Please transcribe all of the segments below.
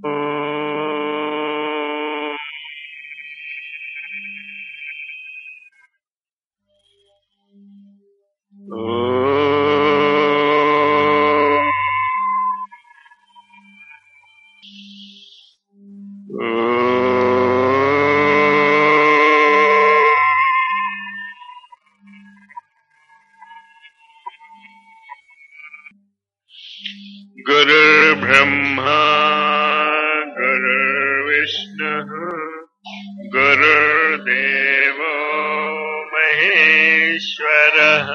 गुरुर्ब्रह्मा गुरुर्विष्णुः गुरुर्देवो महेश्वरः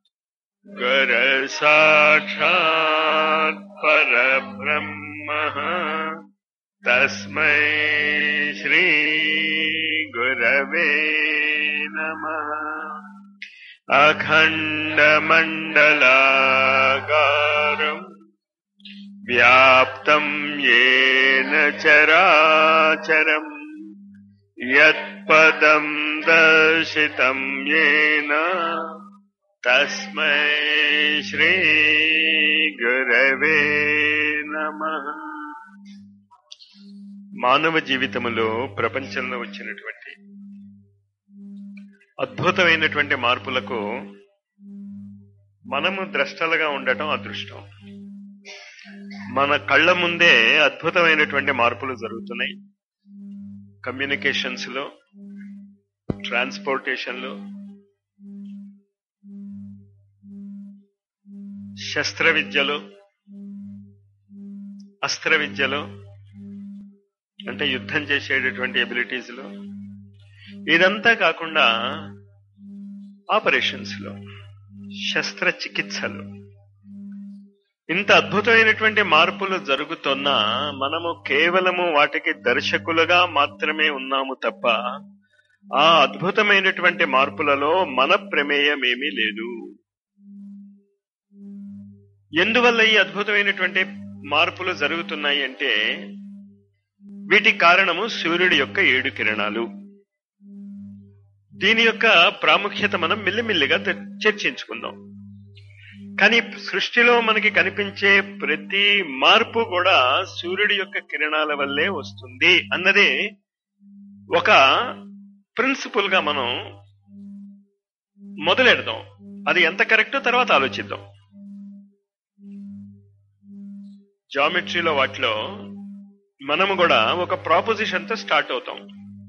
गुरुसाक्षात् परब्रह्मः तस्मै श्रीगुरवे नमः अखण्डमण्डलाकारम् व्याप्तम् येन चराचरम् यत्पदम् दर्शितम् येन तस्मै श्रीगुरवे నమః మానవ జీవితములో ప్రపంచంలో వచ్చినటువంటి అద్భుతమైనటువంటి మార్పులకు మనము ద్రష్టలుగా ఉండటం అదృష్టం మన కళ్ళ ముందే అద్భుతమైనటువంటి మార్పులు జరుగుతున్నాయి కమ్యూనికేషన్స్ లో ట్రాన్స్పోర్టేషన్ లో శస్త్ర విద్యలో అస్త్ర విద్యలో అంటే యుద్ధం చేసేటటువంటి ఎబిలిటీస్ లో ఇదంతా కాకుండా ఆపరేషన్స్ లో శస్త్రచికిత్సలు ఇంత అద్భుతమైనటువంటి మార్పులు జరుగుతున్నా మనము కేవలము వాటికి దర్శకులుగా మాత్రమే ఉన్నాము తప్ప ఆ అద్భుతమైనటువంటి మార్పులలో మన ప్రమేయం ఏమీ లేదు ఎందువల్ల ఈ అద్భుతమైనటువంటి మార్పులు జరుగుతున్నాయి అంటే వీటికి కారణము సూర్యుడి యొక్క ఏడు కిరణాలు దీని యొక్క ప్రాముఖ్యత మనం మిల్లిమిల్లిగా తె- చర్చించుకుందాం కానీ సృష్టిలో మనకి కనిపించే ప్రతి మార్పు కూడా సూర్యుడి యొక్క కిరణాల వల్లే వస్తుంది అన్నదే ఒక ప్రిన్సిపల్ గా మనం మొదలెడదాం అది ఎంత కరెక్టో తర్వాత ఆలోచిద్దాం జామెట్రీలో వాటిలో మనము కూడా ఒక ప్రాపోజిషన్ తో స్టార్ట్ అవుతాం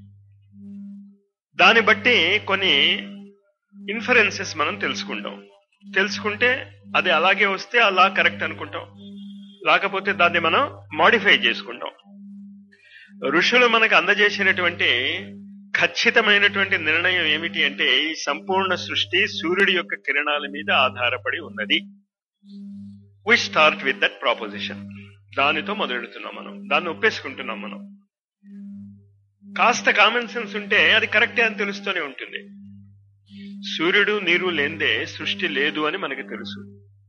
దాన్ని బట్టి కొన్ని ఇన్ఫరెన్సెస్ మనం తెలుసుకుంటాం తెలుసుకుంటే అది అలాగే వస్తే అలా కరెక్ట్ అనుకుంటాం లేకపోతే దాన్ని మనం మాడిఫై చేసుకుంటాం ఋషులు మనకు అందజేసినటువంటి ఖచ్చితమైనటువంటి నిర్ణయం ఏమిటి అంటే ఈ సంపూర్ణ సృష్టి సూర్యుడి యొక్క కిరణాల మీద ఆధారపడి ఉన్నది we start with that proposition దానితో మొదలెడుతున్నాం మనం దాన్ని ఒప్పేసుకుంటున్నాం మనం కాస్త కామన్ సెన్స్ ఉంటే అది కరెక్టే అని తెలుస్తూనే ఉంటుంది సూర్యుడు నీరు లేందే సృష్టి లేదు అని మనకి తెలుసు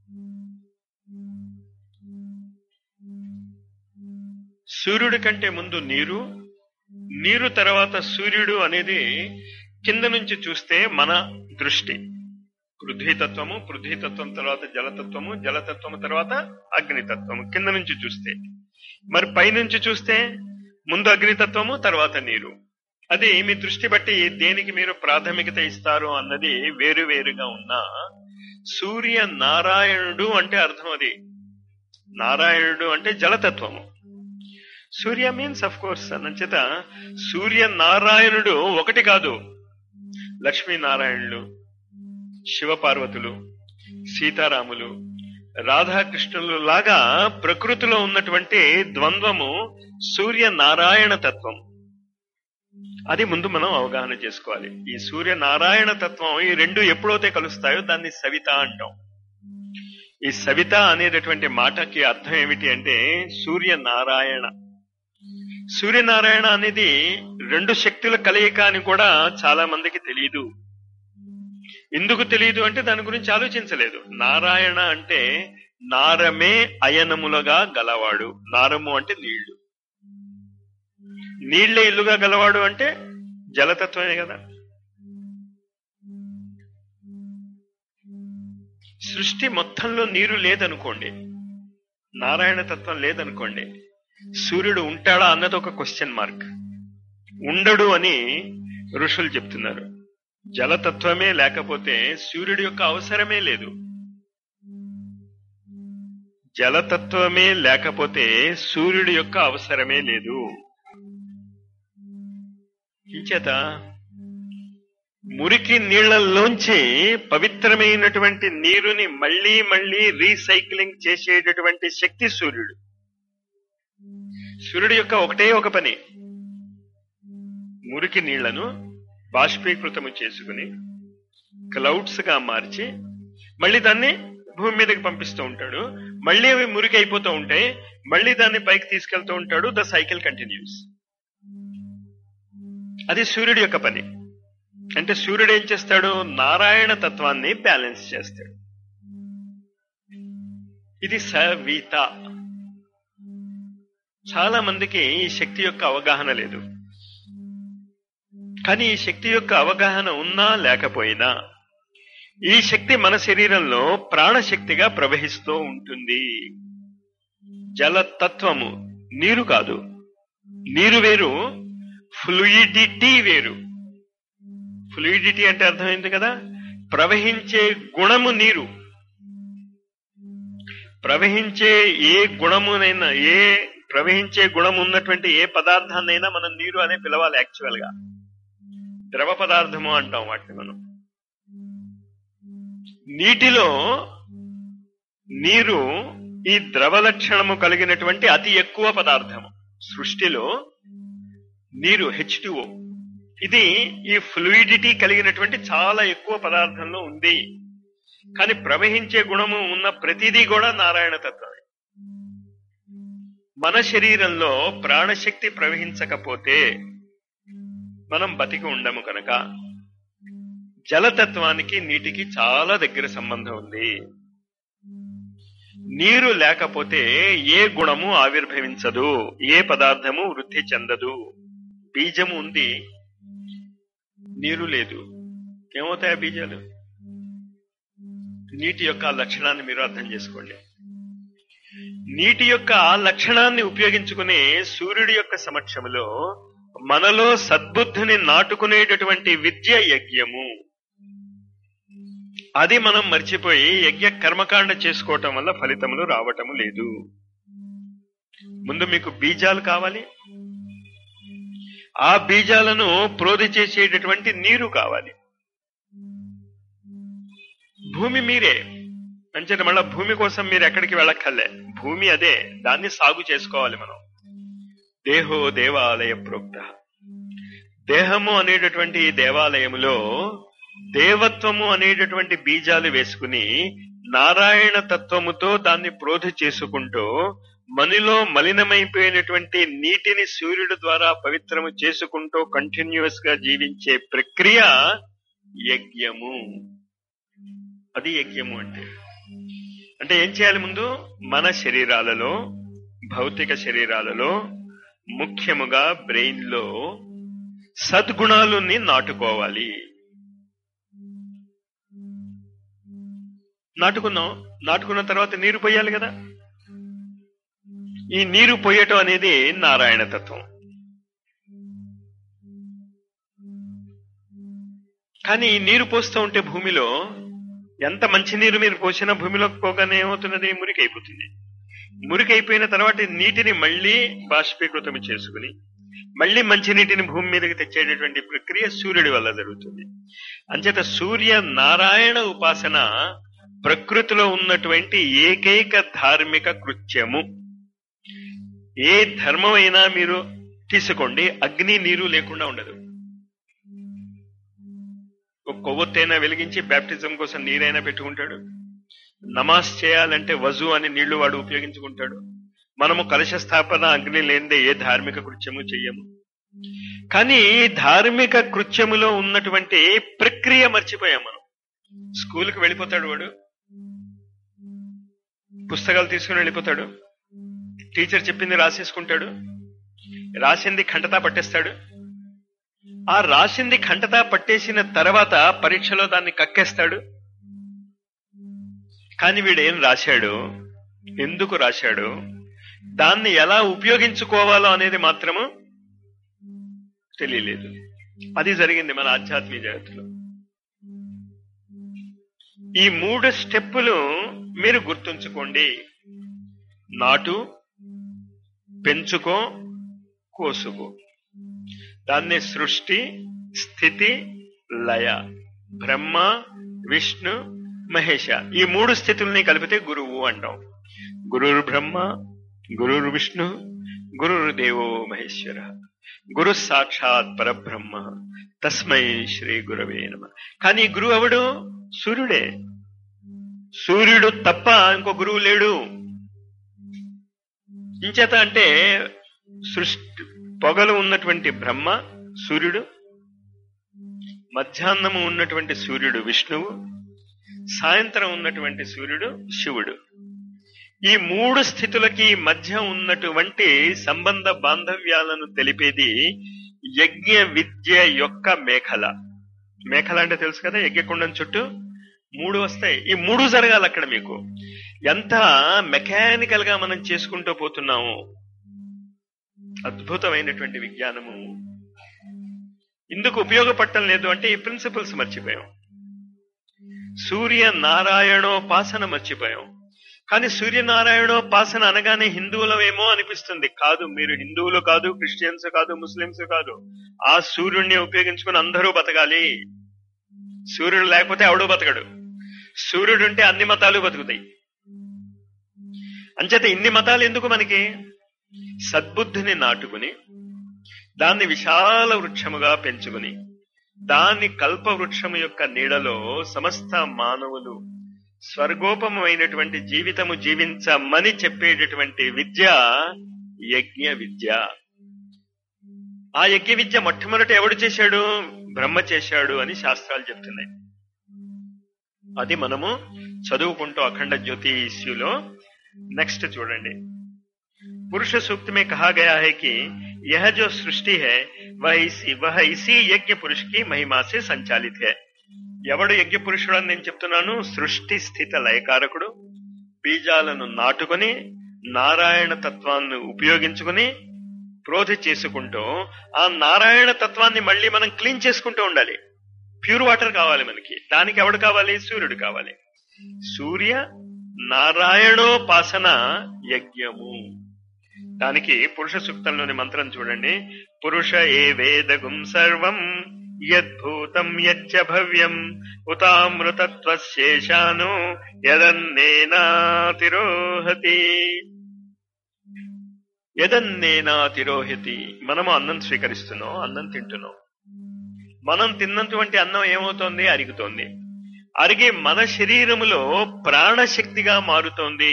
సూర్యుడి కంటే ముందు నీరు నీరు తర్వాత సూర్యుడు అనేది కింద నుంచి చూస్తే మన దృష్టి పృథ్వీతత్వము పృథ్వీతత్వం తర్వాత జలతత్వము జలతత్వము తర్వాత అగ్నితత్వము కింద నుంచి చూస్తే మరి పైనుంచి చూస్తే ముందు అగ్నితత్వము తర్వాత నీరు అది మీ దృష్టి బట్టి దేనికి మీరు ప్రాథమికత ఇస్తారు అన్నది వేరు వేరుగా ఉన్నా సూర్య నారాయణుడు అంటే అర్థం అది నారాయణుడు అంటే జలతత్వము సూర్య మీన్స్ అఫ్ కోర్స్ అనంచేత సూర్య నారాయణుడు ఒకటి కాదు లక్ష్మీనారాయణులు శివపార్వతులు సీతారాములు రాధాకృష్ణులు లాగా ప్రకృతిలో ఉన్నటువంటి ద్వంద్వము సూర్య నారాయణ తత్వం అది ముందు మనం అవగాహన చేసుకోవాలి ఈ సూర్య నారాయణ తత్వం ఈ రెండు ఎప్పుడైతే కలుస్తాయో దాన్ని సవిత అంటాం ఈ సవిత అనేటటువంటి మాటకి అర్థం ఏమిటి అంటే సూర్య నారాయణ సూర్యనారాయణ అనేది రెండు శక్తుల కలయిక అని కూడా చాలా మందికి తెలియదు ఎందుకు తెలియదు అంటే దాని గురించి ఆలోచించలేదు నారాయణ అంటే నారమే అయనములుగా గలవాడు నారము అంటే నీళ్లు నీళ్లే ఇల్లుగా గలవాడు అంటే జలతత్వమే కదా సృష్టి మొత్తంలో నీరు లేదనుకోండి నారాయణ తత్వం లేదనుకోండి సూర్యుడు ఉంటాడా అన్నది ఒక క్వశ్చన్ మార్క్ ఉండడు అని ఋషులు చెప్తున్నారు జలతత్వమే లేకపోతే సూర్యుడి యొక్క అవసరమే లేదు జలతత్వమే లేకపోతే సూర్యుడి యొక్క అవసరమే లేదు ఇంచేత మురికి నీళ్లలోంచి పవిత్రమైనటువంటి నీరుని మళ్ళీ మళ్ళీ రీసైక్లింగ్ చేసేటటువంటి శక్తి సూర్యుడు సూర్యుడి యొక్క ఒకటే ఒక పని మురికి నీళ్లను బాష్పీకృతము చేసుకుని క్లౌడ్స్ గా మార్చి మళ్ళీ దాన్ని భూమి మీదకి పంపిస్తూ ఉంటాడు మళ్ళీ అవి మురికి అయిపోతూ ఉంటాయి మళ్ళీ దాన్ని పైకి తీసుకెళ్తూ ఉంటాడు ద సైకిల్ కంటిన్యూస్ అది సూర్యుడి యొక్క పని అంటే సూర్యుడు ఏం చేస్తాడు నారాయణ తత్వాన్ని బ్యాలెన్స్ చేస్తాడు ఇది సవిత చాలా మందికి ఈ శక్తి యొక్క అవగాహన లేదు కానీ ఈ శక్తి యొక్క అవగాహన ఉన్నా లేకపోయినా ఈ శక్తి మన శరీరంలో ప్రాణశక్తిగా ప్రవహిస్తూ ఉంటుంది జలతత్వము నీరు కాదు నీరు వేరు ఫ్లూయిడిటీ వేరు ఫ్లూయిడిటీ అంటే అర్థమైంది కదా ప్రవహించే గుణము నీరు ప్రవహించే ఏ గుణమునైనా ఏ ప్రవహించే గుణం ఉన్నటువంటి ఏ పదార్థాన్నైనా మనం నీరు అనే పిలవాలి యాక్చువల్ గా ద్రవ పదార్థము అంటాం వాటిని మనం నీటిలో నీరు ఈ ద్రవ లక్షణము కలిగినటువంటి అతి ఎక్కువ పదార్థము సృష్టిలో నీరు హెచ్ ఇది ఈ ఫ్లూయిడిటీ కలిగినటువంటి చాలా ఎక్కువ పదార్థంలో ఉంది కానీ ప్రవహించే గుణము ఉన్న ప్రతిదీ కూడా నారాయణ తత్వమే మన శరీరంలో ప్రాణశక్తి ప్రవహించకపోతే మనం బతికి ఉండము కనుక జలతత్వానికి నీటికి చాలా దగ్గర సంబంధం ఉంది నీరు లేకపోతే ఏ గుణము ఆవిర్భవించదు ఏ పదార్థము వృద్ధి చెందదు బీజము ఉంది నీరు లేదు ఏమవుతాయి ఆ బీజాలు నీటి యొక్క ఆ లక్షణాన్ని మీరు అర్థం చేసుకోండి నీటి యొక్క ఆ లక్షణాన్ని ఉపయోగించుకుని సూర్యుడి యొక్క సమక్షంలో మనలో సద్బుద్ధిని నాటుకునేటటువంటి విద్య యజ్ఞము అది మనం మర్చిపోయి యజ్ఞ కర్మకాండ చేసుకోవటం వల్ల ఫలితములు రావటము లేదు ముందు మీకు బీజాలు కావాలి ఆ బీజాలను ప్రోధి చేసేటటువంటి నీరు కావాలి భూమి మీరే అంచేత మళ్ళా భూమి కోసం మీరు ఎక్కడికి వెళ్ళక్కర్లే భూమి అదే దాన్ని సాగు చేసుకోవాలి మనం దేహో దేవాలయ ప్రోక్త దేహము అనేటటువంటి ఈ దేవాలయములో దేవత్వము అనేటటువంటి బీజాలు వేసుకుని నారాయణ తత్వముతో దాన్ని ప్రోధ చేసుకుంటూ మనలో మలినమైపోయినటువంటి నీటిని సూర్యుడు ద్వారా పవిత్రము చేసుకుంటూ కంటిన్యూస్ గా జీవించే ప్రక్రియ యజ్ఞము అది యజ్ఞము అంటే అంటే ఏం చేయాలి ముందు మన శరీరాలలో భౌతిక శరీరాలలో ముఖ్యముగా బ్రెయిన్ లో సద్గుణాలని నాటుకోవాలి నాటుకున్నాం నాటుకున్న తర్వాత నీరు పోయాలి కదా ఈ నీరు పోయటం అనేది నారాయణ తత్వం కానీ ఈ నీరు పోస్తూ ఉంటే భూమిలో ఎంత మంచి నీరు మీరు పోసినా భూమిలోకి పోగానే ఏమవుతున్నది మురికి అయిపోతుంది మురికి అయిపోయిన తర్వాత ఈ నీటిని మళ్ళీ బాష్పీకృతం చేసుకుని మళ్ళీ మంచి నీటిని భూమి మీదకి తెచ్చేటటువంటి ప్రక్రియ సూర్యుడి వల్ల జరుగుతుంది అంచేత సూర్య నారాయణ ఉపాసన ప్రకృతిలో ఉన్నటువంటి ఏకైక ధార్మిక కృత్యము ఏ ధర్మమైనా మీరు తీసుకోండి అగ్ని నీరు లేకుండా ఉండదు ఒక కొవ్వొత్తైనా వెలిగించి బ్యాప్టిజం కోసం నీరైనా పెట్టుకుంటాడు నమాజ్ చేయాలంటే వజు అని నీళ్లు వాడు ఉపయోగించుకుంటాడు మనము కలశ స్థాపన అగ్ని లేనిదే ఏ ధార్మిక కృత్యము చెయ్యము కానీ ధార్మిక కృత్యములో ఉన్నటువంటి ప్రక్రియ మర్చిపోయాం మనం స్కూల్కి వెళ్ళిపోతాడు వాడు పుస్తకాలు తీసుకుని వెళ్ళిపోతాడు టీచర్ చెప్పింది రాసేసుకుంటాడు రాసింది ఖండతా పట్టేస్తాడు ఆ రాసింది ఖండతా పట్టేసిన తర్వాత పరీక్షలో దాన్ని కక్కేస్తాడు కానీ వీడు ఏం రాశాడు ఎందుకు రాశాడు దాన్ని ఎలా ఉపయోగించుకోవాలో అనేది మాత్రము తెలియలేదు అది జరిగింది మన ఆధ్యాత్మిక జగత్తులో ఈ మూడు స్టెప్పులు మీరు గుర్తుంచుకోండి నాటు పెంచుకో కోసుకో దాన్ని సృష్టి స్థితి లయ బ్రహ్మ విష్ణు మహేష ఈ మూడు స్థితుల్ని కలిపితే గురువు అంటాం గురుర్ బ్రహ్మ గురుర్ విష్ణు గురుర్ దేవో మహేశ్వర గురు సాక్షాత్ పరబ్రహ్మ తస్మై శ్రీ గురవే నమ కానీ ఈ గురువు ఎవడు సూర్యుడే సూర్యుడు తప్ప ఇంకో గురువు లేడు ఇంచేత అంటే సృష్టి పొగలు ఉన్నటువంటి బ్రహ్మ సూర్యుడు మధ్యాహ్నము ఉన్నటువంటి సూర్యుడు విష్ణువు సాయంత్రం ఉన్నటువంటి సూర్యుడు శివుడు ఈ మూడు స్థితులకి మధ్య ఉన్నటువంటి సంబంధ బాంధవ్యాలను తెలిపేది యజ్ఞ విద్య యొక్క మేఖల మేఖల అంటే తెలుసు కదా యజ్ఞకుండం చుట్టూ మూడు వస్తాయి ఈ మూడు జరగాలి అక్కడ మీకు ఎంత మెకానికల్ గా మనం చేసుకుంటూ పోతున్నాము అద్భుతమైనటువంటి విజ్ఞానము ఇందుకు ఉపయోగపడటం లేదు అంటే ఈ ప్రిన్సిపల్స్ మర్చిపోయాం సూర్య నారాయణోపాసన మర్చిపోయాం కానీ సూర్యనారాయణోపాసన అనగానే హిందువులమేమో అనిపిస్తుంది కాదు మీరు హిందువులు కాదు క్రిస్టియన్స్ కాదు ముస్లింస్ కాదు ఆ సూర్యుడిని ఉపయోగించుకుని అందరూ బతకాలి సూర్యుడు లేకపోతే ఎవడూ బతకడు సూర్యుడు ఉంటే అన్ని మతాలు బతుకుతాయి అంచేత ఇన్ని మతాలు ఎందుకు మనకి సద్బుద్ధిని నాటుకుని దాన్ని విశాల వృక్షముగా పెంచుకుని దాన్ని కల్ప వృక్షము యొక్క నీడలో సమస్త మానవులు స్వర్గోపమైనటువంటి జీవితము జీవించమని చెప్పేటటువంటి విద్య యజ్ఞ విద్య ఆ యజ్ఞ విద్య మొట్టమొదట ఎవడు చేశాడు బ్రహ్మ చేశాడు అని శాస్త్రాలు చెప్తున్నాయి అది మనము చదువుకుంటూ అఖండ జ్యోతిష్యులో నెక్స్ట్ చూడండి पुरुष सूक्त में कहा गया है कि यह जो सृष्टि है वह इसी वह इसी यज्ञ पुरुष की महिमा से संचालित है ఎవడు యజ్ఞ పురుషుడు అని నేను చెప్తున్నాను సృష్టి స్థిత లయకారకుడు బీజాలను నాటుకొని నారాయణ తత్వాన్ని ఉపయోగించుకుని ప్రోధి చేసుకుంటూ ఆ నారాయణ తత్వాన్ని మళ్ళీ మనం క్లీన్ చేసుకుంటూ ఉండాలి ప్యూర్ వాటర్ కావాలి మనకి దానికి ఎవడు కావాలి సూర్యుడు కావాలి సూర్య నారాయణోపాసన యజ్ఞము దానికి పురుష సూక్తంలోని మంత్రం చూడండి పురుష ఏ వేదగుం సర్వం యద్భూతం యచ్చ భవ్యం ఉతామృతత్వశేషాను యదన్నేనాతిరోహతి యదన్నేనాతిరోహతి మనము అన్నం స్వీకరిస్తున్నాం అన్నం తింటున్నాం మనం తిన్నటువంటి అన్నం ఏమవుతోంది అరుగుతోంది అరిగి మన శరీరములో ప్రాణశక్తిగా మారుతోంది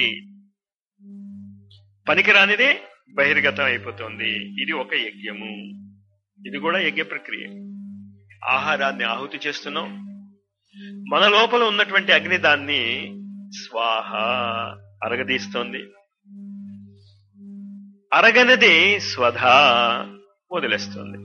పనికిరానిదే బహిర్గతం అయిపోతుంది ఇది ఒక యజ్ఞము ఇది కూడా యజ్ఞ ప్రక్రియ ఆహారాన్ని ఆహుతి చేస్తున్నాం మన లోపల ఉన్నటువంటి అగ్ని దాన్ని స్వాహ అరగదీస్తోంది అరగనది స్వధ వదిలేస్తుంది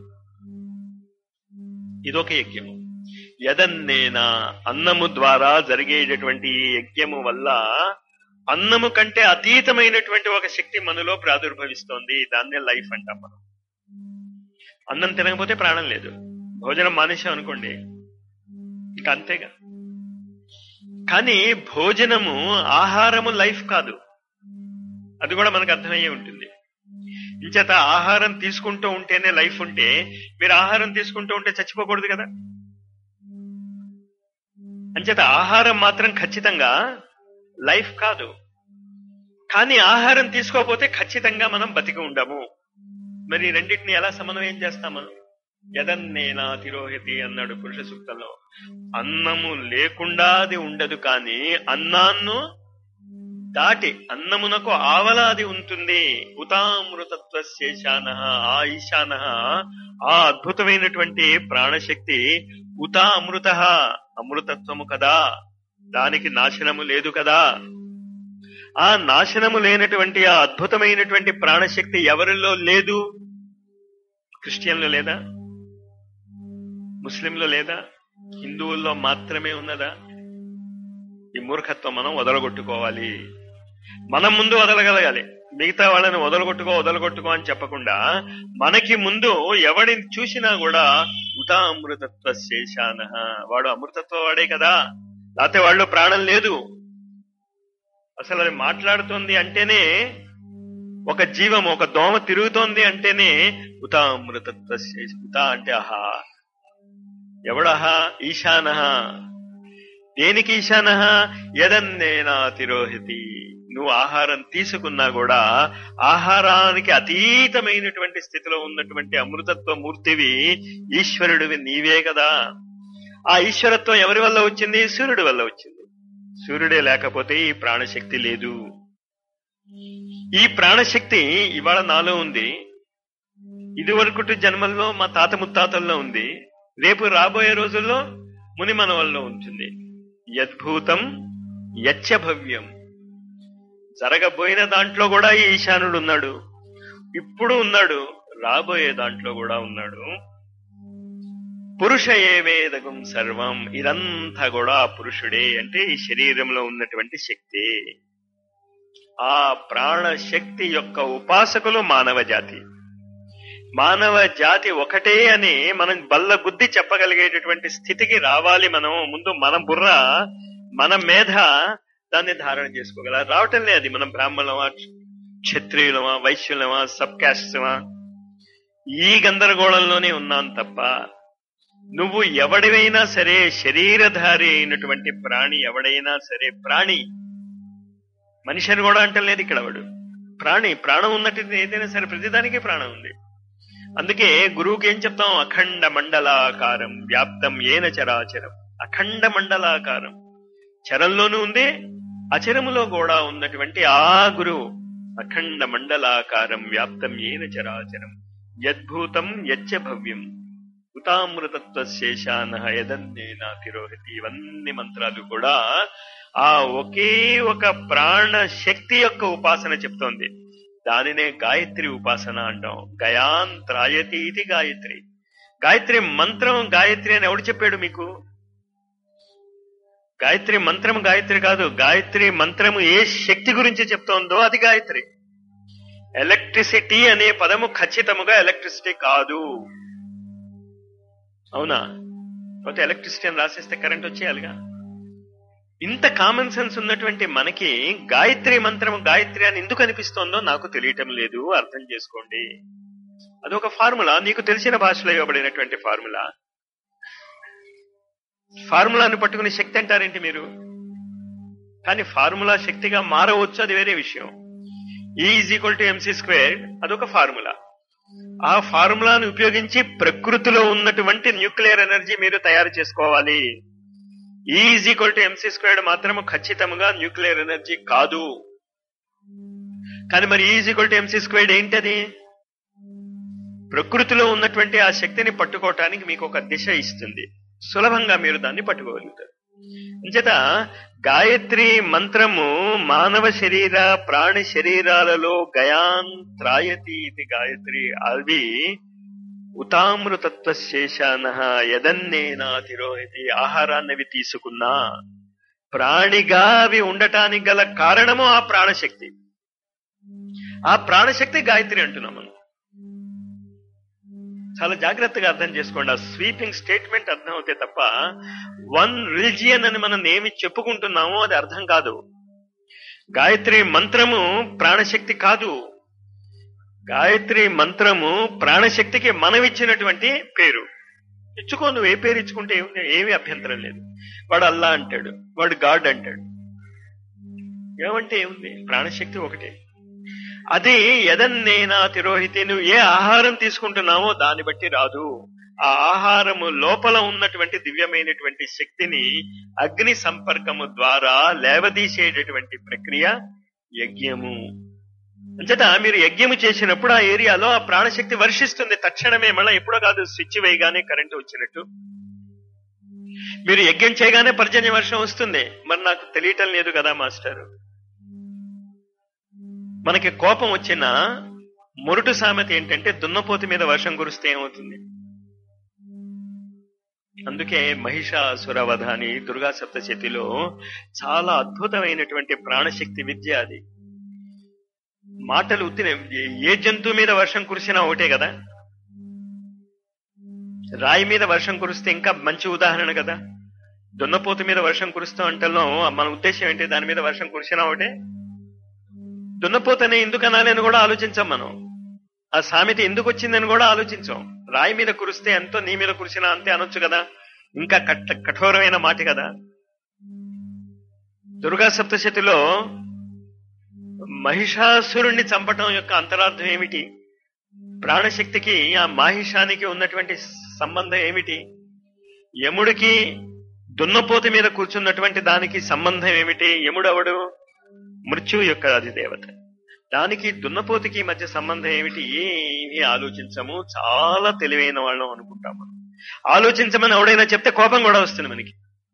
ఇదొక యజ్ఞము యదన్నేనా అన్నము ద్వారా జరిగేటటువంటి ఈ యజ్ఞము వల్ల అన్నము కంటే అతీతమైనటువంటి ఒక శక్తి మనలో ప్రాదుర్భవిస్తోంది దాన్నే లైఫ్ అంటాం మనం అన్నం తినకపోతే ప్రాణం లేదు భోజనం మానేసాం అనుకోండి ఇంకా అంతేగా కానీ భోజనము ఆహారము లైఫ్ కాదు అది కూడా మనకు అర్థమయ్యే ఉంటుంది ఇంచేత ఆహారం తీసుకుంటూ ఉంటేనే లైఫ్ ఉంటే మీరు ఆహారం తీసుకుంటూ ఉంటే చచ్చిపోకూడదు కదా అంచేత ఆహారం మాత్రం ఖచ్చితంగా లైఫ్ కాదు కానీ ఆహారం తీసుకోకపోతే ఖచ్చితంగా మనం బతికి ఉండము మరి రెండింటిని ఎలా సమన్వయం చేస్తాం మనం యదన్నేనా తిరోహితి అన్నాడు పురుష సూక్తంలో అన్నము లేకుండా అది ఉండదు కానీ అన్నాన్ను దాటి అన్నమునకు ఆవలాది ఉంటుంది ఉతామృతత్వ శేషాన ఆ ఈశాన ఆ అద్భుతమైనటువంటి ప్రాణశక్తి ఉత అమృత అమృతత్వము కదా దానికి నాశనము లేదు కదా ఆ నాశనము లేనటువంటి ఆ అద్భుతమైనటువంటి ప్రాణశక్తి ఎవరిలో లేదు క్రిస్టియన్లో లేదా ముస్లింలో లేదా హిందువుల్లో మాత్రమే ఉన్నదా ఈ మూర్ఖత్వం మనం వదలగొట్టుకోవాలి మనం ముందు వదలగలగాలి మిగతా వాళ్ళని వదలగొట్టుకో వదలగొట్టుకో అని చెప్పకుండా మనకి ముందు ఎవడిని చూసినా కూడా ఉతా అమృతత్వ శేషాన వాడు అమృతత్వ వాడే కదా లేకపోతే వాళ్ళు ప్రాణం లేదు అసలు అది మాట్లాడుతుంది అంటేనే ఒక జీవం ఒక దోమ తిరుగుతోంది అంటేనే ఉతా అమృతత్వ శేష ఉతా అంటే అహా ఎవడహా ఈశాన దేనికి ఈశాన యదన్నేనా తిరోహితి నువ్వు ఆహారం తీసుకున్నా కూడా ఆహారానికి అతీతమైనటువంటి స్థితిలో ఉన్నటువంటి అమృతత్వ మూర్తివి ఈశ్వరుడివి నీవే కదా ఆ ఈశ్వరత్వం ఎవరి వల్ల వచ్చింది సూర్యుడి వల్ల వచ్చింది సూర్యుడే లేకపోతే ఈ ప్రాణశక్తి లేదు ఈ ప్రాణశక్తి ఇవాళ నాలో ఉంది ఇదివరకటి జన్మల్లో మా తాత ముత్తాతల్లో ఉంది రేపు రాబోయే రోజుల్లో ముని మనవల్లో ఉంటుంది యద్భూతం యచ్చ భవ్యం జరగబోయిన దాంట్లో కూడా ఈ ఈశానుడు ఉన్నాడు ఇప్పుడు ఉన్నాడు రాబోయే దాంట్లో కూడా ఉన్నాడు పురుష ఏవేదగం సర్వం ఇదంతా కూడా ఆ పురుషుడే అంటే ఈ శరీరంలో ఉన్నటువంటి శక్తి ఆ ప్రాణ శక్తి యొక్క ఉపాసకులు మానవ జాతి మానవ జాతి ఒకటే అని మనం బల్ల గుద్ది చెప్పగలిగేటటువంటి స్థితికి రావాలి మనం ముందు మన బుర్ర మన మేధ దాన్ని ధారణ చేసుకోగల రావటం లేదు మనం బ్రాహ్మణులమా క్షత్రియులమా వైశ్యులమా సబ్ క్యాస్టమా ఈ గందరగోళంలోనే ఉన్నాం తప్ప నువ్వు ఎవడివైనా సరే శరీరధారి అయినటువంటి ప్రాణి ఎవడైనా సరే ప్రాణి మనిషిని కూడా అంటలేదు ఇక్కడ వాడు ప్రాణి ప్రాణం ఉన్నట్టు ఏదైనా సరే ప్రతిదానికి ప్రాణం ఉంది అందుకే గురువుకి ఏం చెప్తాం అఖండ మండలాకారం వ్యాప్తం ఏన చరాచరం అఖండ మండలాకారం చరంలోనూ ఉంది అచరములో కూడా ఉన్నటువంటి ఆ గురువు అఖండ మండలాకారం వ్యాప్తం ఏన చరాచరం యద్భూతం యచ్చ భవ్యం ఉతామృతత్వ శేషాన యదన్నేనా తిరోహితి ఇవన్నీ మంత్రాలు కూడా ఆ ఒకే ఒక ప్రాణ శక్తి యొక్క ఉపాసన చెప్తోంది దానినే గాయత్రి ఉపాసన అంటాం గయాన్ త్రాయతి ఇది గాయత్రి గాయత్రి మంత్రం గాయత్రి అని ఎవడు చెప్పాడు మీకు గాయత్రి మంత్రం గాయత్రి కాదు గాయత్రి మంత్రము ఏ శక్తి గురించి చెప్తోందో అది గాయత్రి ఎలక్ట్రిసిటీ అనే పదము ఖచ్చితముగా ఎలక్ట్రిసిటీ కాదు అవునా పోతే ఎలక్ట్రిసిటీ అని రాసేస్తే కరెంట్ వచ్చేయాలిగా ఇంత కామన్ సెన్స్ ఉన్నటువంటి మనకి గాయత్రి మంత్రం గాయత్రి అని ఎందుకు అనిపిస్తోందో నాకు తెలియటం లేదు అర్థం చేసుకోండి అదొక ఫార్ములా నీకు తెలిసిన భాషలో ఇవ్వబడినటువంటి ఫార్ములా ఫార్ములాను పట్టుకునే శక్తి అంటారేంటి మీరు కానీ ఫార్ములా శక్తిగా మారవచ్చు అది వేరే విషయం is equal to MC square అదొక ఫార్ములా ఆ ఫార్ములాను ఉపయోగించి ప్రకృతిలో ఉన్నటువంటి న్యూక్లియర్ ఎనర్జీ మీరు తయారు చేసుకోవాలి is equal to MC squared మాత్రము ఖచ్చితంగా న్యూక్లియర్ ఎనర్జీ కాదు కానీ మరి is equal to MC squared ఏంటది ప్రకృతిలో ఉన్నటువంటి ఆ శక్తిని పట్టుకోవటానికి మీకు ఒక దిశ ఇస్తుంది సులభంగా మీరు దాన్ని పట్టుకోగలుగుతారు అంచేత గాయత్రి మంత్రము మానవ శరీర ప్రాణి శరీరాలలో గయాన్ త్రాయతి ఇది గాయత్రి అవి ఉతామృతత్వ శేషాన యదన్నేనా తిరోహితి ఆహారాన్ని అవి తీసుకున్నా ప్రాణిగా అవి ఉండటానికి గల కారణము ఆ ప్రాణశక్తి ఆ ప్రాణశక్తి గాయత్రి అంటున్నాం మనం చాలా జాగ్రత్తగా అర్థం చేసుకోండి ఆ స్వీపింగ్ స్టేట్మెంట్ అర్థం అవుతే తప్ప వన్ రిలిజియన్ అని మనం ఏమి చెప్పుకుంటున్నామో అది అర్థం కాదు గాయత్రి మంత్రము ప్రాణశక్తి కాదు గాయత్రి మంత్రము ప్రాణశక్తికి మనమిచ్చినటువంటి పేరు ఇచ్చుకో నువ్వు ఏ పేరు ఇచ్చుకుంటే ఏమి ఏమీ అభ్యంతరం లేదు వాడు అల్లా అంటాడు వాడు గాడ్ అంటాడు ఏమంటే ఏముంది ప్రాణశక్తి ఒకటే అది ఎదన్నేనా తిరోహితి నువ్వు ఏ ఆహారం తీసుకుంటున్నావో దాన్ని బట్టి రాదు ఆ ఆహారము లోపల ఉన్నటువంటి దివ్యమైనటువంటి శక్తిని అగ్ని సంపర్కము ద్వారా లేవదీసేటటువంటి ప్రక్రియ యజ్ఞము అంచేత మీరు యజ్ఞము చేసినప్పుడు ఆ ఏరియాలో ఆ ప్రాణశక్తి వర్షిస్తుంది తక్షణమే మళ్ళీ ఎప్పుడో కాదు స్విచ్ వేయగానే కరెంటు వచ్చినట్టు మీరు యజ్ఞం చేయగానే పర్జన్య వర్షం వస్తుంది మరి నాకు తెలియటం లేదు కదా మాస్టర్ మనకి కోపం వచ్చిన మొరుటు సామెత ఏంటంటే దున్నపోతు మీద వర్షం కురిస్తే ఏమవుతుంది అందుకే మహిషాసురవధ అని దుర్గా సప్తశతిలో చాలా అద్భుతమైనటువంటి ప్రాణశక్తి విద్య అది మాటలు ఉత్తిన ఏ జంతువు మీద వర్షం కురిసినా ఒకటే కదా రాయి మీద వర్షం కురిస్తే ఇంకా మంచి ఉదాహరణ కదా దున్నపోతు మీద వర్షం కురుస్తాం అంటలో మన ఉద్దేశం ఏంటి దాని మీద వర్షం కురిసినా ఒకటే దున్నపోతని ఎందుకు అనాలి అని కూడా ఆలోచించాం మనం ఆ సామెత ఎందుకు వచ్చిందని కూడా ఆలోచించాం రాయి మీద కురిస్తే ఎంతో నీ మీద కురిసినా అంతే అనొచ్చు కదా ఇంకా కట్ట కఠోరమైన మాట కదా దుర్గా సప్తశతిలో మహిషాసురుణ్ణి చంపటం యొక్క అంతరార్థం ఏమిటి ప్రాణశక్తికి ఆ మాహిషానికి ఉన్నటువంటి సంబంధం ఏమిటి యముడికి దున్నపోత మీద కూర్చున్నటువంటి దానికి సంబంధం ఏమిటి యముడవడు మృత్యు యొక్క అధిదేవత దానికి దున్నపోతికి మధ్య సంబంధం ఏమిటి ఏమీ ఆలోచించము చాలా తెలివైన వాళ్ళం అనుకుంటాము ఆలోచించమని ఎవడైనా చెప్తే కోపం కూడా వస్తుంది మనకి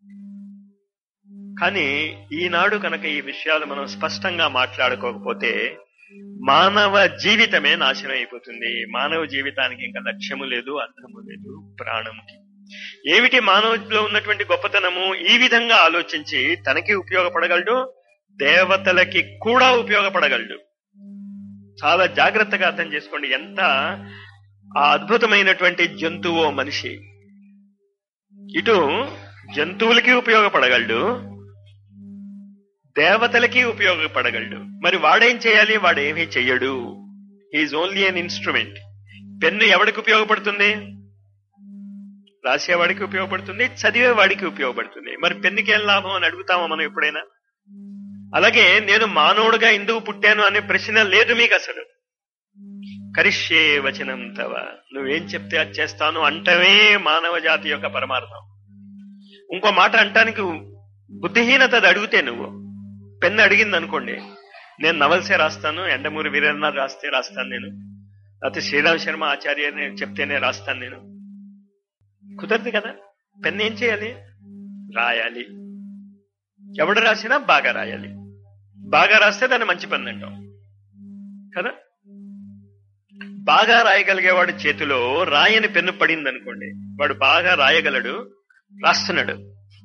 కానీ ఈనాడు కనుక ఈ విషయాలు మనం స్పష్టంగా మాట్లాడుకోకపోతే మానవ జీవితమే నాశనం అయిపోతుంది మానవ జీవితానికి ఇంకా లక్ష్యము లేదు అర్థము లేదు ప్రాణముకి ఏమిటి మానవులో ఉన్నటువంటి గొప్పతనము ఈ విధంగా ఆలోచించి తనకి ఉపయోగపడగలడు దేవతలకి కూడా ఉపయోగపడగలడు చాలా జాగ్రత్తగా అర్థం చేసుకోండి ఎంత ఆ అద్భుతమైనటువంటి జంతువో మనిషి ఇటు జంతువులకి ఉపయోగపడగలడు దేవతలకి ఉపయోగపడగలడు మరి వాడేం చేయాలి వాడేమీ చెయ్యడు is only an instrument pen ఎవడికి ఉపయోగపడుతుంది రాసేవాడికి ఉపయోగపడుతుంది చదివే వాడికి ఉపయోగపడుతుంది మరి పెన్నుకి ఏం లాభం అని అడుగుతామా మనం ఎప్పుడైనా అలాగే నేను మానవుడుగా ఎందుకు పుట్టాను అనే ప్రశ్న లేదు మీకు అసలు కరిష్యే వచనం తవ నువ్వేం చెప్తే అది చేస్తాను అంటవే మానవ జాతి యొక్క పరమార్థం ఇంకో మాట అంటానికి బుద్ధిహీనత అది అడిగితే నువ్వు పెన్ను అడిగింది అనుకోండి నేను నవల్సే రాస్తాను ఎండమూరి వీరేంద్ర రాస్తే రాస్తాను నేను లేకపోతే శ్రీరామ్ శర్మ ఆచార్య చెప్తేనే రాస్తాను నేను కుదరదు కదా పెన్ను ఏం చేయాలి రాయాలి ఎవడు రాసినా బాగా రాయాలి బాగా రాస్తే దాన్ని మంచి పెన్ను అంటాం కదా బాగా రాయగలిగేవాడు చేతిలో రాయని పెన్ను పడింది అనుకోండి వాడు బాగా రాయగలడు రాస్తున్నాడు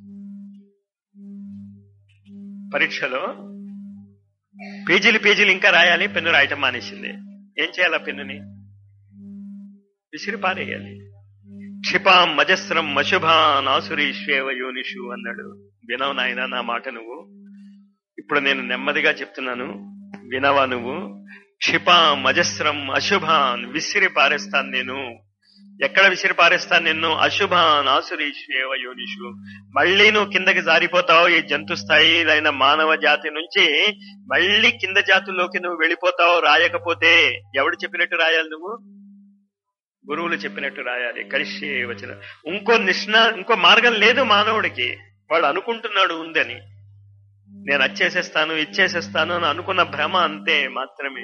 పరీక్షలో పేజీలు పేజీలు ఇంకా రాయాలి పెన్ను రాయటం మానేసింది ఏం చేయాలి ఆ పెన్నుని విసిరి పారేయాలి క్షిపాం మజస్రం మశుభాన్ ఆసురీష్వేవ యోనిషు అన్నాడు వినవు నాయన నా మాట నువ్వు ఇప్పుడు నేను నెమ్మదిగా చెప్తున్నాను వినవా నువ్వు క్షిపాం మజస్రం అశుభాన్ విసిరి పారేస్తాను నేను ఎక్కడ విసిరి పారేస్తాను నిన్ను అశుభాన్ ఆసురీష్వేవ యోనిషు మళ్ళీ నువ్వు కిందకి జారిపోతావు ఈ జంతు స్థాయి అయిన మానవ జాతి నుంచి మళ్ళీ కింద జాతుల్లోకి నువ్వు వెళ్ళిపోతావు రాయకపోతే ఎవడు చెప్పినట్టు రాయాలి నువ్వు గురువులు చెప్పినట్టు రాయాలి కలిసి వచ్చిన ఇంకో నిష్ణ ఇంకో మార్గం లేదు మానవుడికి వాడు అనుకుంటున్నాడు ఉందని నేను అచ్చేసేస్తాను ఇచ్చేసేస్తాను అని అనుకున్న భ్రమ అంతే మాత్రమే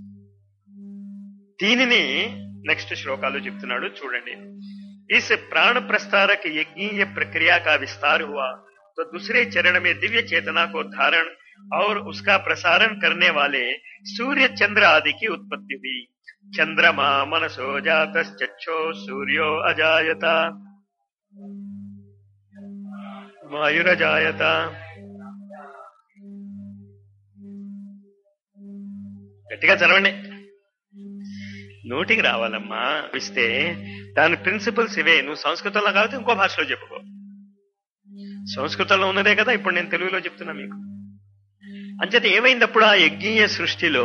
దీనిని నెక్స్ట్ శ్లోకాలు చెప్తున్నాడు చూడండి इस प्राण प्रस्तारक यज्ञीय प्रक्रिया का विस्तार हुआ तो दूसरे चरण में दिव्य चेतना को धारण और उसका प्रसारण करने वाले सूर्य चंद्र आदि की उत्पत्ति हुई चंद्रमा मनसो जातश्चक्षो सूर्यो अजायत वायुरजायत గట్టిగా చదవండి నోటికి రావాలమ్మా ఇస్తే దాని ప్రిన్సిపల్స్ ఇవే నువ్వు సంస్కృతంలో కాకపోతే ఇంకో భాషలో చెప్పుకో సంస్కృతంలో ఉన్నదే కదా ఇప్పుడు నేను తెలుగులో చెప్తున్నా మీకు అంచేత ఏమైందప్పుడు ఆ యజ్ఞీయ సృష్టిలో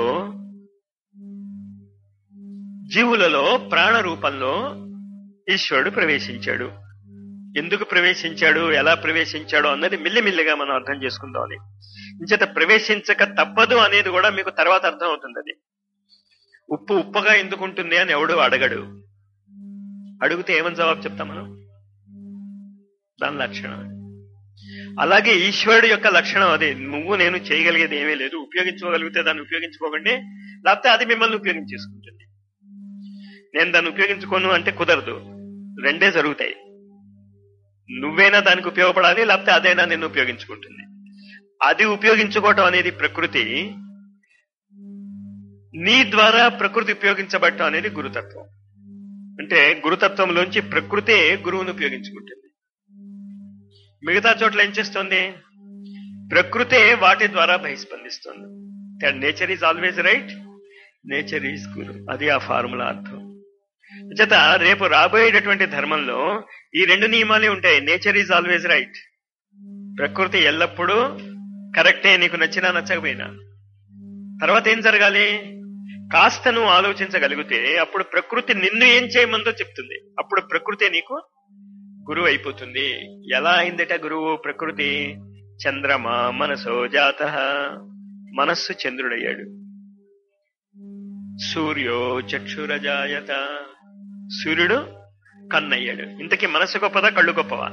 జీవులలో ప్రాణ రూపంలో ఈశ్వరుడు ప్రవేశించాడు ఎందుకు ప్రవేశించాడు ఎలా ప్రవేశించాడు అన్నది మిల్లిమిల్లిగా మనం అర్థం చేసుకుందాం అని ఇంచేత ప్రవేశించక తప్పదు అనేది కూడా మీకు తర్వాత అర్థం అవుతుంది అది ఉప్పు ఉప్పగా ఎందుకు ఉంటుంది అని ఎవడు అడగడు అడిగితే ఏమని జవాబు చెప్తాం మనం దాని లక్షణం అది. అలాగే ఈశ్వరుడు యొక్క లక్షణం అదే నువ్వు నేను చేయగలిగేది ఏమీ లేదు ఉపయోగించుకోగలిగితే దాన్ని ఉపయోగించుకోకండి లేకపోతే అది మిమ్మల్ని ఉపయోగించేసుకుంటుంది నేను దాన్ని ఉపయోగించుకోను అంటే కుదరదు రెండే జరుగుతాయి నువ్వైనా దానికి ఉపయోగపడాలి లేకపోతే అదైనా నిన్ను ఉపయోగించుకుంటుంది అది ఉపయోగించుకోవటం అనేది ప్రకృతి నీ ద్వారా ప్రకృతి ఉపయోగించబడటం అనేది గురుతత్వం అంటే గురుతత్వంలోంచి ప్రకృతే గురువుని ఉపయోగించుకుంటుంది మిగతా చోట్ల ఏం చేస్తుంది ప్రకృతే వాటి ద్వారా బహిస్పందిస్తుంది nature is always right nature is guru అది ఆ ఫార్ములా అర్థం చేత రేపు రాబోయేటటువంటి ధర్మంలో ఈ రెండు నియమాలే ఉంటాయి నేచర్ ఈజ్ ఆల్వేజ్ రైట్ ప్రకృతి ఎల్లప్పుడూ కరెక్టే నీకు నచ్చినా నచ్చకపోయినా తర్వాత ఏం జరగాలి కాస్త నువ్వు ఆలోచించగలిగితే అప్పుడు ప్రకృతి నిన్ను ఏం చేయమందో చెప్తుంది అప్పుడు ప్రకృతి నీకు గురువు అయిపోతుంది ఎలా అయిందట గురువు ప్రకృతి చంద్రమా మనసో జాత మనస్సు చంద్రుడయ్యాడు సూర్యో చక్షురజాయత సూర్యుడు కన్నయ్యాడు ఇంతకీ మనస్సు గొప్పదా కళ్ళు గొప్పవా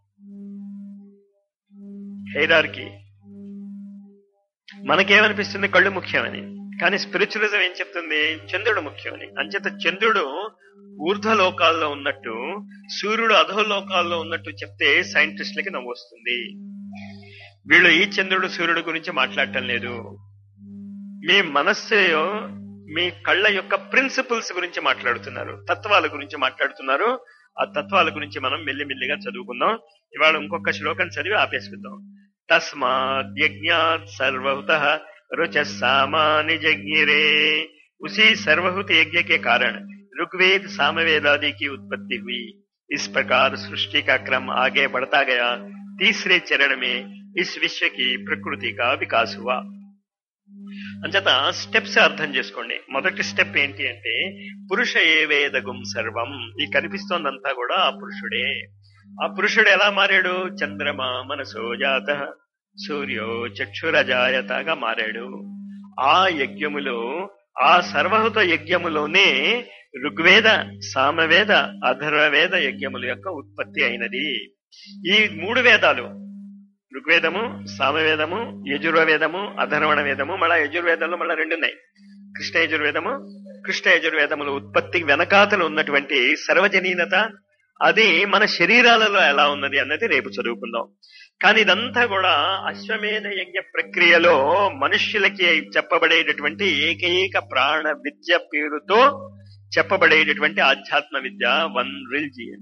హైరార్కి మనకేమనిపిస్తుంది కళ్ళు ముఖ్యమని కానీ స్పిరిచువలిజం ఏం చెప్తుంది చంద్రుడు ముఖ్యమని అంచేత చంద్రుడు ఊర్ధ్వ లోకాల్లో ఉన్నట్టు సూర్యుడు అధోలోకాల్లో ఉన్నట్టు చెప్తే సైంటిస్టులకి నవ్వు వస్తుంది వీళ్ళు ఈ చంద్రుడు సూర్యుడు గురించి మాట్లాడటం లేదు మీ మనస్సు మీ కళ్ళ యొక్క ప్రిన్సిపల్స్ గురించి మాట్లాడుతున్నారు తత్వాల గురించి మాట్లాడుతున్నారు ఆ తత్వాల గురించి మనం మెల్లిమెల్లిగా చదువుకుందాం ఇవాళ ఇంకొక శ్లోకం చదివి ఆపేసుకుందాం తస్మాత్ యజ్ఞాత్ సర్వహుత रुच सामान्य जज्ञिरे उसी सर्वभूत यज्ञ के कारण ऋग्वेद सामवेद आदि की उत्पत्ति हुई इस प्रकार सृष्टि का क्रम आगे बढ़ता गया तीसरे चरण में इस विश्व की प्रकृति का विकास हुआ అంచేత స్టెప్స్ అర్థం చేసుకోండి మొదటి స్టెప్ ఏంటి అంటే పురుష ఏ వేదగుం సర్వం ఈ కనిపిస్తోందంతా కూడా ఆ పురుషుడే ఆ పురుషుడు ఎలా మారాడు చంద్రమా మనసో జాత సూర్యో చక్షురజాయతగా మారాడు ఆ యజ్ఞములో ఆ సర్వహుత యజ్ఞములోనే ఋగ్వేద సామవేద అధర్వవేద యజ్ఞముల యొక్క ఉత్పత్తి అయినది ఈ మూడు వేదాలు ఋగ్వేదము సామవేదము యజుర్వేదము అధర్వణ వేదము మళ్ళా యజుర్వేదంలో మళ్ళా రెండు ఉన్నాయి కృష్ణ యజుర్వేదము కృష్ణ యజుర్వేదముల ఉత్పత్తి వెనకాతలు ఉన్నటువంటి సర్వజనీనత అది మన శరీరాలలో ఎలా ఉన్నది అన్నది రేపు చదువుకుందాం కానీ ఇదంతా కూడా అశ్వమేధ యజ్ఞ ప్రక్రియలో మనుష్యులకి చెప్పబడేటటువంటి ఏకైక ప్రాణ విద్య పేరుతో చెప్పబడేటటువంటి ఆధ్యాత్మ విద్య వన్ రిలిజియన్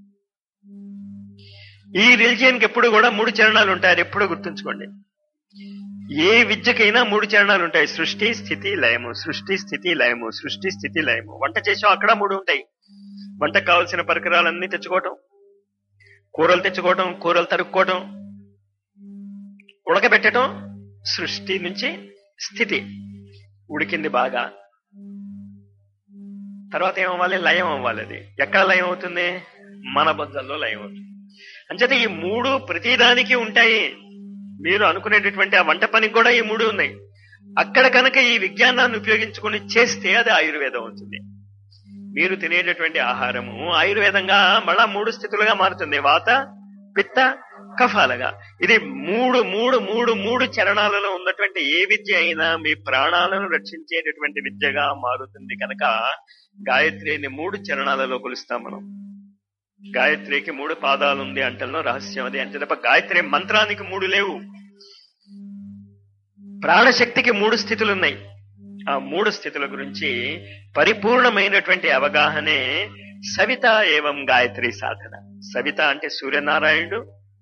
ఈ రిలిజియన్ కి ఎప్పుడు కూడా మూడు చరణాలు ఉంటాయి అది ఎప్పుడు గుర్తుంచుకోండి ఏ విద్యకైనా మూడు చరణాలు ఉంటాయి సృష్టి స్థితి లయము సృష్టి స్థితి లయము సృష్టి స్థితి లయము వంట చేసాం అక్కడ మూడు ఉంటాయి వంటకు కావలసిన పరికరాలన్నీ తెచ్చుకోవటం కూరలు తెచ్చుకోవటం కూరలు తరుక్కోవటం ఉడకబెట్టడం సృష్టి నుంచి స్థితి ఉడికింది బాగా తర్వాత ఏమవ్వాలి లయం అవ్వాలి అది ఎక్కడ లయం అవుతుంది మన బొజ్జల్లో లయం అవుతుంది అంచేత ఈ మూడు ప్రతిదానికి ఉంటాయి మీరు అనుకునేటటువంటి ఆ వంట పనికి కూడా ఈ మూడు ఉన్నాయి అక్కడ కనుక ఈ విజ్ఞానాన్ని ఉపయోగించుకుని చేస్తే అది ఆయుర్వేదం అవుతుంది మీరు తినేటటువంటి ఆహారము ఆయుర్వేదంగా మళ్ళా మూడు స్థితులుగా మారుతుంది వాత పిత్త కఫాలుగా ఇది మూడు మూడు మూడు మూడు చరణాలలో ఉన్నటువంటి ఏ విద్య అయినా మీ ప్రాణాలను రక్షించేటటువంటి విద్యగా మారుతుంది కనుక గాయత్రిని మూడు చరణాలలో కొలుస్తాం మనం గాయత్రికి మూడు పాదాలు ఉంది అంటల్లో రహస్యం అది అంటే తప్ప గాయత్రి మంత్రానికి మూడు లేవు ప్రాణశక్తికి మూడు స్థితులు ఉన్నాయి ఆ మూడు స్థితుల గురించి పరిపూర్ణమైనటువంటి అవగాహనే సవిత ఏవం గాయత్రి సాధన సవిత అంటే సూర్యనారాయణుడు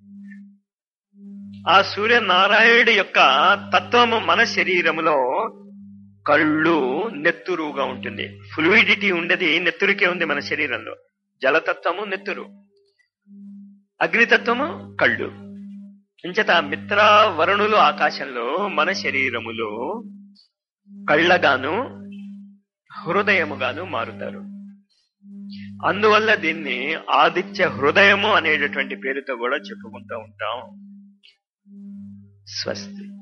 ఆ సూర్యనారాయణుడి యొక్క తత్వము మన శరీరములో కళ్ళు నెత్తురుగా ఉంటుంది ఫ్లూయిడిటీ ఉండేది నెత్తురికే ఉంది మన శరీరంలో జలతత్వము నెత్తురు అగ్నితత్వము కళ్ళు ఇంచేత మిత్ర వరుణులు ఆకాశంలో మన శరీరములో కళ్ళగాను హృదయముగాను మారుతారు అందువల్ల దీన్ని ఆదిత్య హృదయము అనేటటువంటి పేరుతో కూడా చెప్పుకుంటూ ఉంటాం స్వస్తి